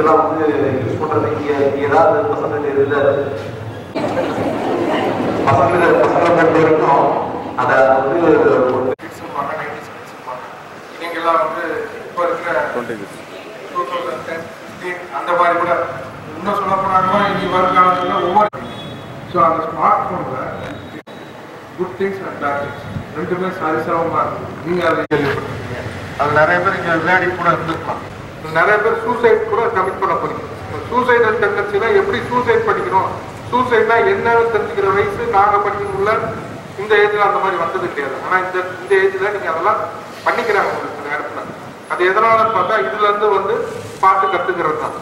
இதெல்லாம் வந்து யூஸ் பண்றது இங்க இங்க ஏதாவது பசங்க இதுல பசங்க பசங்களை பொறுத்த வரைக்கும் அதை வந்து ஒரு கிட்ஸ் இருப்பாங்க நைன்டிஸ் கிட்ஸ் இருப்பாங்க நீங்கள்லாம் வந்து இப்போ இருக்கிற டூ தௌசண்ட் டென் ஃபிஃப்டீன் அந்த மாதிரி கூட இன்னும் சொல்ல போனாங்கன்னா இனி வரும் காலத்தில் ஒவ்வொரு ஸோ அந்த ஸ்மார்ட் ஃபோனில் good things and bad things ரெண்டுமே சரிசமமாக இருக்கும் நீங்கள் அதை கேள்விப்பட்டிருக்கீங்க அது நிறைய பேர் இங்கே விளையாடி கூட இருந்திருக்கலாம் நிறைய பேர் சூசைட் கூட கமிட் பண்ண போறீங்க சூசைடல் டெண்டன்சினா எப்படி சூசைட் படிக்கணும் சூசைட்னா என்னன்னு தெரிஞ்சுக்கிற வயசு நாங்கள் படிக்கணும்ல இந்த ஏஜ்ல அந்த மாதிரி வந்தது கிடையாது ஆனால் இந்த இந்த ஏஜ்ல நீங்க அதெல்லாம் பண்ணிக்கிறாங்க ஒரு சில இடத்துல அது எதனால பார்த்தா இதுல இருந்து வந்து பார்த்து கத்துக்கிறது தான்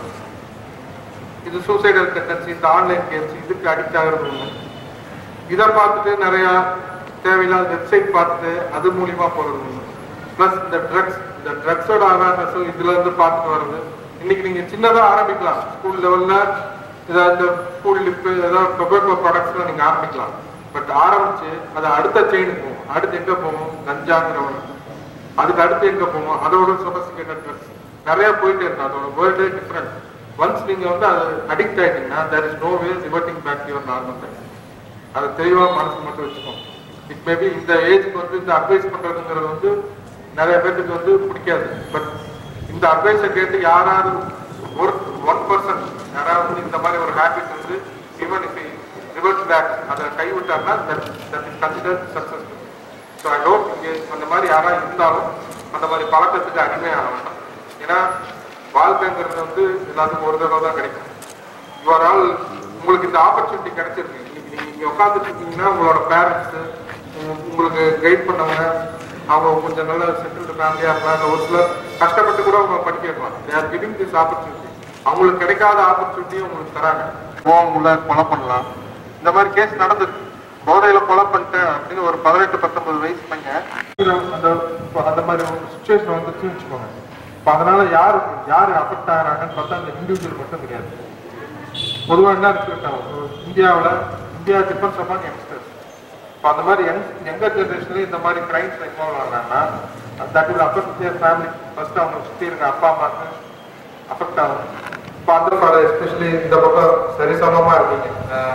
இது சூசைடல் டெண்டன்சி இந்த ஆன்லைன் கேம்ஸ் இதுக்கு அடிக்ட் ஆகிறது ஒண்ணு இதை பார்த்துட்டு நிறைய தேவையில்லாத வெப்சைட் பார்த்துட்டு அது மூலியமா போறது ஒண்ணு ப்ளஸ் இந்த ட்ரக்ஸ் இந்த ட்ரக்ஸோட அவேர்னஸும் இதுல இருந்து பார்த்துட்டு வருது இன்னைக்கு நீங்க சின்னதா ஆரம்பிக்கலாம் ஸ்கூல் லெவல்ல ஏதாவது ஃபுட் லிப்பு ஏதாவது டொபேட்டோ ப்ராடக்ட்ஸ்ல நீங்க ஆரம்பிக்கலாம் பட் ஆரம்பிச்சு அது அடுத்த செயினுக்கு போகும் அடுத்து எங்க போகும் கஞ்சாங்கிற ஒரு அதுக்கு அடுத்து எங்க போகும் அதோட சொபஸ்டிகேட்டட் ட்ரக்ஸ் நிறைய போயிட்டே இருக்கு அதோட வேர்ல்டே டிஃப்ரெண்ட் ஒன்ஸ் நீங்க வந்து அது அடிக்ட் ஆயிட்டீங்கன்னா there is no way reverting back your normal life அதை தெளிவா மனசு மட்டும் வச்சுக்கோங்க இட் மேபி இந்த ஏஜ்க்கு வந்து இந்த அட்வைஸ் பண்றதுங்கிறது வந்து நிறைய பேருக்கு வந்து பிடிக்காது பட் இந்த அட்வைஸை கேட்டு யாராவது ஒரு ஒன் பர்சன்ட் யாராவது வந்து இந்த மாதிரி ஒரு ஹேபிட் வந்து ஈவன் இஃப் ரிவர்ஸ் பேக் அதை கைவிட்டாருன்னா that that is consider successful so I don't இங்கே அந்த மாதிரி யாராவது இருந்தாலும் அந்த மாதிரி பழக்கத்துக்கு அடிமையாக வேண்டாம் ஏன்னா வாழ்க்கைங்கிறது வந்து எல்லாத்துக்கும் ஒரு தடவை தான் கிடைக்கும் யுவர் ஆல் உங்களுக்கு இந்த ஆப்பர்ச்சுனிட்டி கிடைச்சிருக்கு இன்னைக்கு நீங்க இங்க உட்காந்துட்டு இருக்கீங்கன்னா உங்களோட பேரண்ட்ஸ் உங்களுக்கு கைட் பண்ணவங்க அவங்க கொஞ்சம் நல்ல செட்டில்டு ஃபேமிலியா இருப்பாங்க ஒரு சிலர் கஷ்டப்பட்டு கூட அவங்க படிக்க வைப்பாங்க they are giving this opportunity அவங்களுக்கு கிடைக்காத ஆப்பர்ச்சுனிட்டி உங்களுக்கு தராங்க உள்ள கொலை பண்ணலாம் இந்த மாதிரி கேஸ் நடந்துருக்கு போதையில கொலை பண்ணிட்டேன் அப்படின்னு ஒரு பதினெட்டு பத்தொன்பது வயசு பையன் அந்த அந்த மாதிரி ஒரு சுச்சுவேஷன் வந்துச்சுன்னு வச்சுக்கோங்க இப்போ அதனால யாரு யாரு அஃபெக்ட் ஆகிறாங்கன்னு பார்த்தா அந்த இண்டிவிஜுவல் மட்டும் கிடையாது பொதுவாக என்ன இருக்கு இந்தியாவில் இந்தியா டிபெண்ட்ஸ் அப்பான் யங்ஸ்டர்ஸ் இப்போ அந்த மாதிரி யங் யங்கர் ஜென்ரேஷன்ல இந்த மாதிரி கிரைம்ஸ் இன்வால்வ் ஆகிறாங்கன்னா that will affect their family first அவங்க சுற்றி இருக்க அப்பா அம்மாக்கு அஃபெக்ட் ஆகும் இப்போ அந்த ஃபார் எஸ்பெஷலி இந்த பக்கம் சரிசமமாக இருக்கீங்க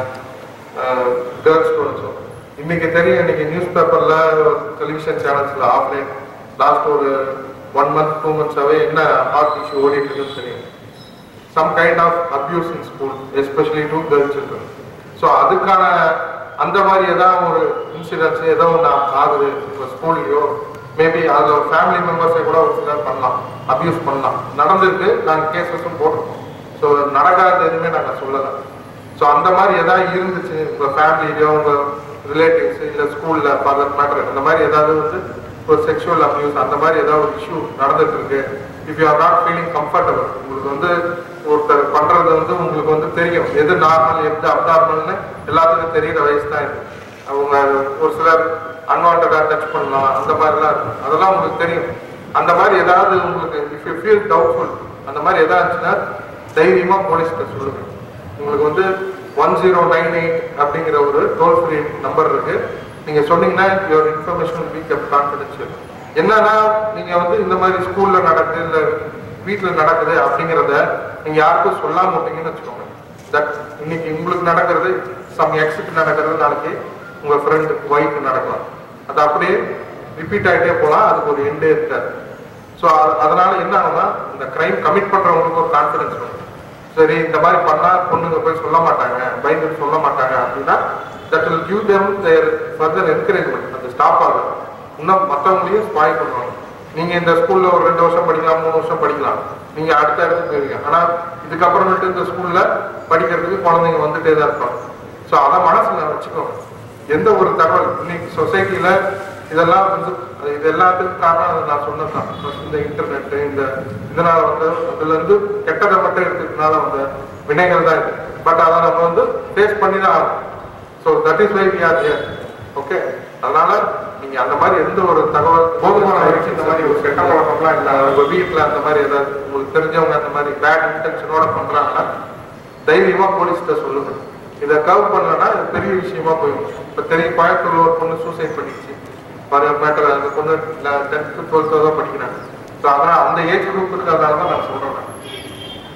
கேர்ள்ஸ் ஸ்டூடெண்ட்ஸும் இன்னைக்கு தெரியும் இன்னைக்கு நியூஸ் பேப்பர்ல டெலிவிஷன் சேனல்ஸ்ல ஆஃப்லைன் லாஸ்ட் ஒரு ஒன் மந்த் டூ மந்த்ஸாவே என்ன ஹாட் இஷ்யூ ஓடிட்டு இருக்குன்னு தெரியும் some kind of abuse in school especially to girl children so அதுக்கான அந்த மாதிரி ஏதாவது ஒரு இன்சிடென்ட்ஸ் ஏதோ ஒன்று ஆகுது இப்போ ஸ்கூல்லையோ மேபி அதில் ஒரு ஃபேமிலி மெம்பர்ஸை கூட ஒரு சிலர் பண்ணலாம் அப்யூஸ் பண்ணலாம் நடந்திருக்கு நாங்கள் கேசஸும் போட்டிருக்கோம் ஸோ நடக்காத எதுவுமே நாங்கள் சொல்லலை ஸோ அந்த மாதிரி ஏதாவது இருந்துச்சு உங்கள் ஃபேமிலிலையோ உங்கள் ரிலேட்டிவ்ஸ் இல்லை ஸ்கூலில் ஃபாதர் மேட்டர் அந்த மாதிரி ஏதாவது வந்து ஒரு செக்ஷுவல் அப்யூஸ் அந்த மாதிரி ஏதாவது ஒரு இஷ்யூ நடந்துட்டு இருக்கு if you are not feeling comfortable உங்களுக்கு வந்து ஒருத்தர் பண்றது வந்து உங்களுக்கு வந்து தெரியும் எது நார்மல் எது அப்நார்மல்னு எல்லாத்துக்கும் தெரியுற வயசு தான் இது அவங்க ஒரு சிலர் அன்வான்டா டச் பண்ணலாம் அந்த மாதிரிலாம் இருக்கும் அதெல்லாம் உங்களுக்கு தெரியும் அந்த மாதிரி ஏதாவது உங்களுக்கு இஃப் யூ ஃபீல் டவுட்ஃபுல் அந்த மாதிரி ஏதாவது இருந்துச்சுன்னா தைரியமா போலீஸ்கிட்ட சொல்லுங்க உங்களுக்கு வந்து ஒன் ஜீரோ நைன் எயிட் அப்படிங்கிற ஒரு டோல் ஃப்ரீ நம்பர் இருக்கு நீங்க சொன்னீங்கன்னா your information be kept confidential என்னன்னா நீங்க வந்து இந்த மாதிரி ஸ்கூல்ல நடக்குது இல்ல வீட்ல நடக்குது அப்படிங்கிறத நீங்க யாருக்கும் சொல்லாம விட்டீங்கன்னு வச்சுக்கோங்க தட் இன்னைக்கு உங்களுக்கு நடக்கிறது சம் எக்ஸுக்கு நடக்கிறது நாளைக்கு உங்க ஃப்ரெண்ட் ஒய்ஃபுக்கு நடக்கலாம் அது அப்படியே ரிப்பீட் ஆகிட்டே போகலாம் அதுக்கு ஒரு எண்டே இருக்காது ஸோ அதனால என்ன ஆகும்னா இந்த கிரைம் கமிட் பண்றவங்களுக்கு ஒரு கான்ஃபிடன்ஸ் வரும் சரி இந்த மாதிரி பண்ணா பொண்ணுங்க போய் சொல்ல மாட்டாங்க பயந்துட்டு சொல்ல மாட்டாங்க அப்படின்னா that will give them their further encouragement அந்த ஸ்டாப் ஆகும் இன்னும் மற்றவங்களையும் ஸ்பாய் பண்ணுவாங்க நீங்க இந்த ஸ்கூல்ல ஒரு ரெண்டு வருஷம் படிக்கலாம் மூணு வருஷம் படிக்கலாம் நீங்க அடுத்த இடத்துக்கு போயிருங்க ஆனா இதுக்கப்புறமேட்டு இந்த ஸ்கூல்ல படிக்கிறதுக்கு குழந்தைங்க வந்துட்டே தான் இருப்பாங்க ஸோ அதை மனசுல வச்சுக்கோங்க எந்த ஒரு தகவல் இன்னைக்கு சொசைட்டில இதெல்லாம் வந்து இது எல்லாத்துக்கும் காரணம் அது நான் சொன்னதுதான் First இந்த இன்டர்நெட் இந்த இதனால வந்து அதுல இருந்து கெட்டதை மட்டும் எடுத்துக்கிறதுனால வந்த வினைகள் தான் இது பட் அதை நம்ம வந்து ஃபேஸ் பண்ணி தான் ஆகும் so that is why we are here okay அதனால நீங்க அந்த மாதிரி எந்த ஒரு தகவல் போதுமான வரைக்கும் இந்த மாதிரி ஒரு கெட்ட பழக்கம்லாம் இல்லை உங்க வீட்டுல அந்த மாதிரி ஏதாவது உங்களுக்கு தெரிஞ்சவங்க அந்த மாதிரி பேட் இன்டென்ஷனோட பண்றாங்கன்னா தைரியமா போலீஸ்கிட்ட சொல்லுங்க இதை கவர் பண்ணலன்னா இது பெரிய விஷயமா போயிடும் இப்ப தெரியும் கோயம்புத்தூர்ல ஒரு பொண்ணு சூசைட் பண்ணிடுச்சு மேட்டர் அந்த பொண்ணு டென்த்து டுவெல்த்தோ தான் படிக்கிறாங்க ஸோ அதான் அந்த ஏஜ் குரூப் இருக்கிறதால தான் நான் சொல்றேன் ஸோ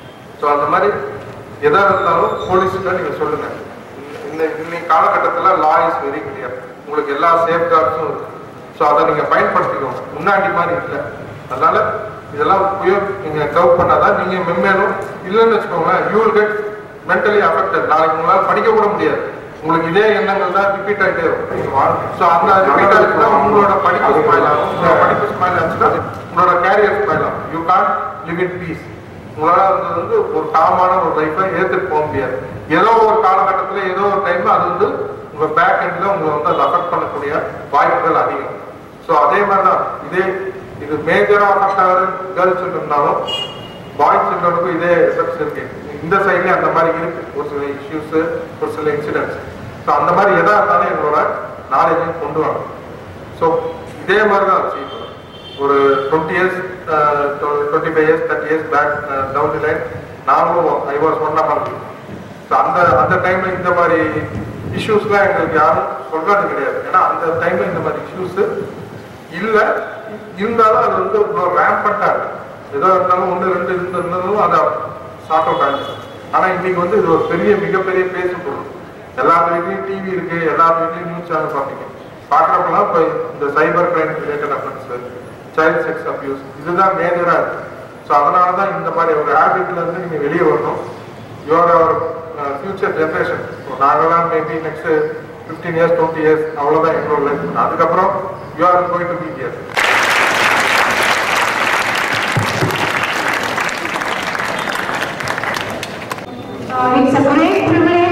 ஸோ அந்த மாதிரி எதாக இருந்தாலும் போலீஸ்கிட்ட நீங்கள் சொல்லுங்க இந்த இன்னைக்கு காலகட்டத்தில் லா இஸ் வெரி கிளியர் உங்களுக்கு எல்லா சேஃப் கார்ட்ஸும் இருக்கு ஸோ அதை நீங்கள் பயன்படுத்திக்கணும் முன்னாடி மாதிரி இல்லை அதனால இதெல்லாம் உபயோக நீங்கள் கவ் பண்ணாதான் நீங்கள் மென்மேலும் இல்லைன்னு வச்சுக்கோங்களேன் you will get mentally affected நாளைக்கு உங்களால் படிக்க கூட முடியாது உங்களுக்கு இதே எண்ணங்கள் தான் ரிப்பீட் ஆகிட்டே இருக்கும் ஸோ அந்த ரிப்பீட் ஆகிட்டுனா உங்களோட படிப்பு ஸ்மைல் ஆகும் உங்களோட படிப்பு ஸ்மைல் ஆச்சுன்னா உங்களோட கேரியர் ஸ்மைல் ஆகும் you can live in peace உங்களால் வந்து வந்து ஒரு காமான ஒரு லைஃப்பை ஏற்றுட்டு போக முடியாது ஏதோ ஒரு காலகட்டத்தில் ஏதோ ஒரு டைம்ல அது வந்து உங்க பேக் எண்ட்ல உங்களை வந்து அது அஃபெக்ட் பண்ணக்கூடிய வாய்ப்புகள் அதிகம் ஸோ அதே மாதிரி தான் இதே இது மேஜரா அஃபெக்ட் ஆகிற கேர்ள்ஸ் இருந்தாலும் பாய்ஸ் சில்ட்ரனுக்கும் இதே எஃபெக்ட்ஸ் இருக்கு இந்த சைட்லயும் அந்த மாதிரி இருக்கு ஒரு சில இஷ்யூஸ் ஒரு சில இன்சிடென்ட்ஸ் ஸோ அந்த மாதிரி எதா இருந்தாலும் எங்களோட நாலேஜையும் கொண்டு வாங்க ஸோ இதே மாதிரி தான் ஆச்சு இப்போ ஒரு twenty years twenty five years thirty years back down the line நானும் I was one of so அந்த அந்த டைம்ல இந்த மாதிரி இஷ்யூஸ்லாம் எங்களுக்கு யாரும் சொல்றது கிடையாது ஏன்னா அந்த டைம்ல இந்த மாதிரி இஷ்யூஸ் இல்லை இருந்தாலும் அது வந்து இவ்வளோ ரேம்பட்டா இருக்கு ஏதோ இருந்தாலும் ஒன்று ரெண்டு இருந்திருந்தாலும் அதை சார்ட் அவுட் ஆகிடுச்சு ஆனா இன்னைக்கு வந்து இது ஒரு பெரிய மிகப்பெரிய பேசு பொருள் எல்லா வீட்லயும் டிவி இருக்கு எல்லா வீட்லயும் நியூஸ் சேனல் பார்ப்பீங்க பார்க்குறப்பெல்லாம் இப்போ இந்த cyber crime related offence child sex abuse இதுதான் மேஜரா இருக்கு ஸோ அதனால தான் இந்த மாதிரி ஒரு ஹேபிட்ல இருந்து நீங்க வெளியே வரணும் யுவர் அவர் ஃபியூச்சர் ஜென்ரேஷன் நாங்களாம் maybe next fifteen years twenty years அவ்வளோதான் எங்களோட லைஃப் அதுக்கப்புறம் you are going to be here Uh, it's a great privilege